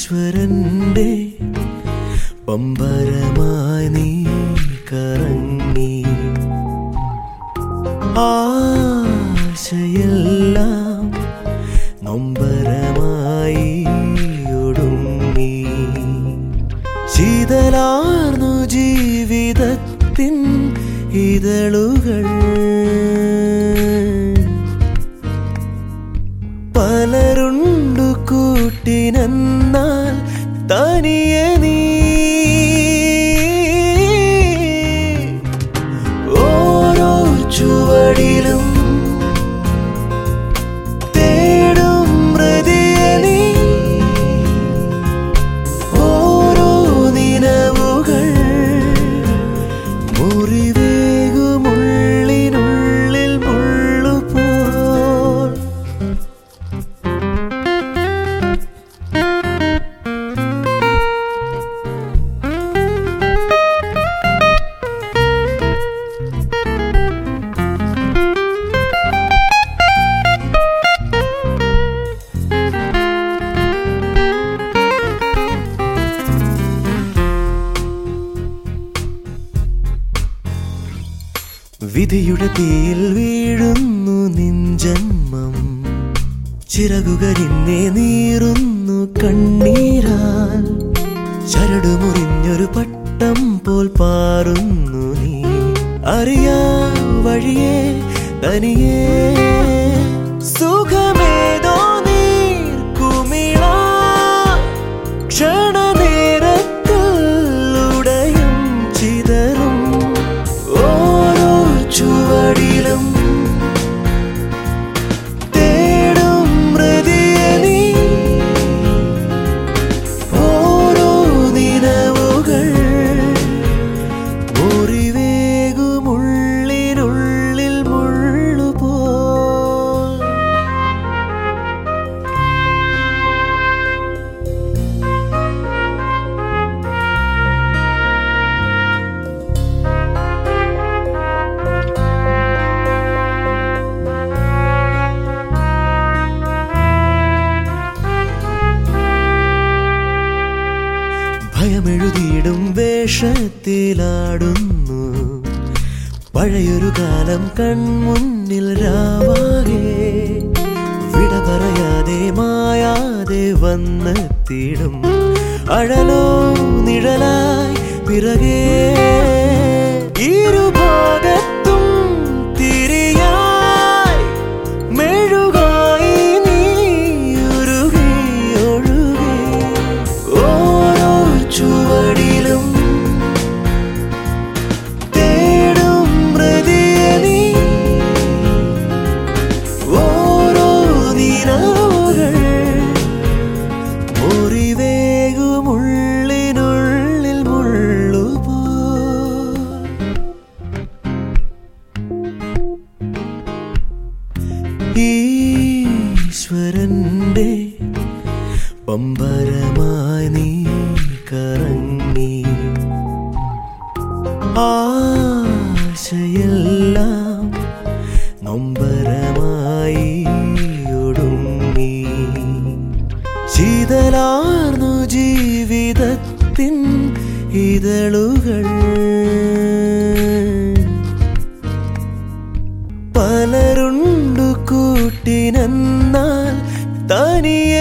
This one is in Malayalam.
ഈശ്വരന്റെ പമ്പരമായി നീ കറങ്ങി ആശയെല്ലാം നൊമ്പരമായി ഒടുങ്ങി ശീതലാർന്നു ജീവിതത്തിൻ ഇതളുകൾ പലരുണ്ടു കൂട്ടിനെന്നാൽ തനിയെ നീ ഓരോ ചുവടിലും തേടും മൃതിയെ നീ ഓരോ നിലവുകൾ മുറിവേകുമുള്ളിനുള്ളിൽ മുള്ളുപോൽ വിധിയുടെ തീയിൽ വീഴുന്നു നിൻ ജന്മം ചിറകുകരിന്നെ നീറുന്നു കണ്ണീരാൽ ചരടുമുറിഞ്ഞൊരു പട്ടം പോൽ പാറുന്നു നീ അറിയാ വഴിയേ തനിയേ സുഖമേതോ നീർക്കുമിള ക്ഷണനേരത്തിൽ ഉടയും ചിതറും ഓരോ ചുവടിലും തേടും മൃതിയെ നീ ഓരോ നിലവുകൾ മുറിവേകുമുള്ളിനുള്ളിൽ മുള്ളുപോ ഭയമെഴുതിയിടും വേഷത്തിലാടുന്നു പഴയൊരു കാലം കൺമുന്നിൽ രാവാകെ വിട പറയാതെ മായാതെ വന്നെത്തിയിടും അഴലോ നിഴലായി പിറകെ ഇരുഭാഗത്തും തിരിയായി മെഴുകായി നീ ഉരുകി ഒഴുകി ഓരോ ചുവടിലും തേടും മൃതിയെ നീ ഓരോ നിലവുകൾ മുറിവേകുമുള്ളിനുള്ളിൽ മുള്ളുപോ ഈശ്വരന്റെ പമ്പരമായി നീ കറങ്ങി ആശയെല്ലാം നൊമ്പരമായി ഒടുങ്ങി ശീതലാർന്നു ജീവിതത്തിൻ ഇതളുകൾ പലരുണ്ടു കൂട്ടിനെന്നാൽ തനിയെ